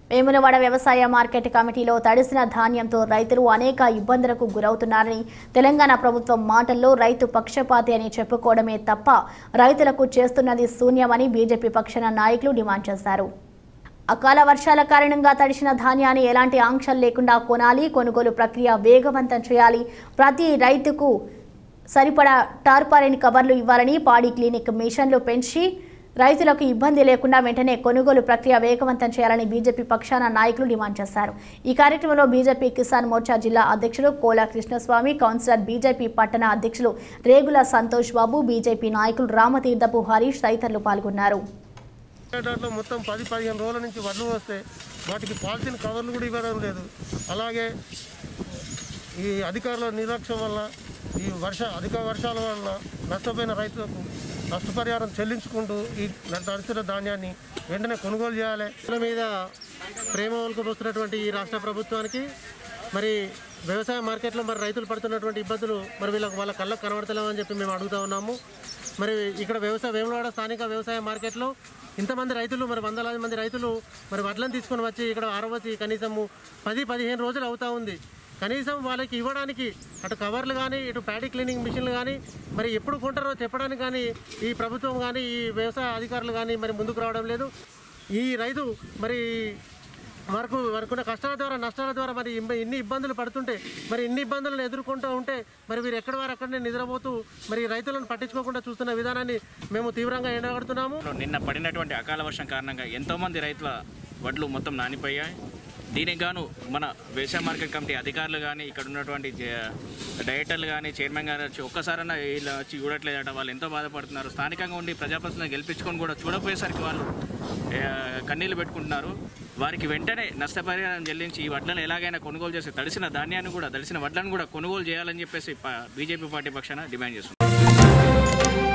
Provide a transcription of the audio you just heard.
వేములవాడ వ్యవసాయ మార్కెట్ కమిటీలో తడిసిన ధాన్యంతో రైతులు అనేక ఇబ్బందులకు గురవుతున్నారని తెలంగాణ ప్రభుత్వం మాటల్లో రైతు పక్షపాతి అని చెప్పుకోవడమే తప్ప రైతులకు చేస్తున్నది శూన్యమని బీజేపీ పక్షాన నాయకులు డిమాండ్ చేశారు అకాల వర్షాల కారణంగా తడిసిన ధాన్యాన్ని ఎలాంటి ఆంక్షలు లేకుండా కొనాలి కొనుగోలు ప్రక్రియ వేగవంతం చేయాలి ప్రతి రైతుకు సరిపడా టార్పాలిన్ కవర్లు ఇవ్వాలని పాడి క్లినిక్ మిషన్లు పెంచి రైతులకు ఇబ్బంది లేకుండా వెంటనే కొనుగోలు ప్రక్రియ వేగవంతం చేయాలని బీజేపీ పక్షాన నాయకులు డిమాండ్ చేశారు ఈ కార్యక్రమంలో బీజేపీ కిసాన్ మోర్చా జిల్లా అధ్యక్షులు కోలా కృష్ణస్వామి కౌన్సిలర్ బీజేపీ పట్టణ అధ్యక్షులు రేగుల సంతోష్ బాబు బీజేపీ నాయకులు రామతీర్థపు హరీష్ తదితరులు పాల్గొన్నారు దాంట్లో మొత్తం పది పదిహేను రోజుల నుంచి వడ్లు వస్తే వాటికి పాలిథిన్ కవర్లు కూడా ఇవ్వడం లేదు అలాగే ఈ అధికారుల నిర్లక్ష్యం వల్ల ఈ వర్ష అధిక వర్షాల వల్ల నష్టపోయిన రైతులకు నష్టపరిహారం చెల్లించుకుంటూ ఈ తడిసిన ధాన్యాన్ని వెంటనే కొనుగోలు చేయాలి రైతుల మీద ప్రేమ వస్తున్నటువంటి ఈ రాష్ట్ర ప్రభుత్వానికి మరి వ్యవసాయ మార్కెట్లో మరి రైతులు పడుతున్నటువంటి ఇబ్బందులు మరి వీళ్ళకి వాళ్ళ కళ్ళకు కనబడతలేమని చెప్పి మేము అడుగుతా ఉన్నాము మరి ఇక్కడ వ్యవసాయ వేములవాడ స్థానిక వ్యవసాయ మార్కెట్లో ఇంతమంది రైతులు మరి వందలాది మంది రైతులు మరి వడ్లను తీసుకొని వచ్చి ఇక్కడ ఆరవచ్చి కనీసము పది పదిహేను రోజులు అవుతా ఉంది కనీసం వాళ్ళకి ఇవ్వడానికి అటు కవర్లు కానీ ఇటు ప్యాడీ క్లీనింగ్ మిషన్లు కానీ మరి ఎప్పుడు కొంటారో చెప్పడానికి కానీ ఈ ప్రభుత్వం కానీ ఈ వ్యవసాయ అధికారులు కానీ మరి ముందుకు రావడం లేదు ఈ రైతు మరి వరకు వరకున్న కష్టాల ద్వారా నష్టాల ద్వారా మరి ఇమ్మ- ఇన్ని ఇబ్బందులు పడుతుంటే మరి ఇన్ని ఇబ్బందులను ఎదుర్కొంటూ ఉంటే మరి వీరు ఎక్కడి వారు అక్కడనే నిద్రపోతూ మరి రైతులను పట్టించుకోకుండా చూస్తున్న విధానాన్ని మేము తీవ్రంగా ఎండగడుతున్నాము నిన్న పడినటువంటి అకాల వర్షం కారణంగా ఎంతోమంది రైతుల వడ్లు మొత్తం నానిపోయాయి దీనికి గాను మన వ్యవసాయ మార్కెట్ కమిటీ అధికారులు కానీ ఇక్కడ ఉన్నటువంటి జే- డైరెక్టర్లు కానీ చైర్మన్ గారు వచ్చి ఒక్కసారైనా వీళ్ళు వచ్చి చూడట్లేదట వాళ్ళు ఎంతో బాధపడుతున్నారు స్థానికంగా ఉండి ప్రజాప్రతినిధులను గెలిపించుకొని కూడా చూడపోయేసరికి వాళ్ళు ఆ, కన్నీళ్లు పెట్టుకుంటున్నారు వారికి వెంటనే నష్టపరిహారం చెల్లించి ఈ వడ్లను ఎలాగైనా కొనుగోలు చేసి తడిసిన ధాన్యాన్ని కూడా తడిసిన వడ్లను కూడా కొనుగోలు చేయాలని చెప్పేసి ప- బీజేపీ పార్టీ పక్షాన డిమాండ్ చేస్తున్నారు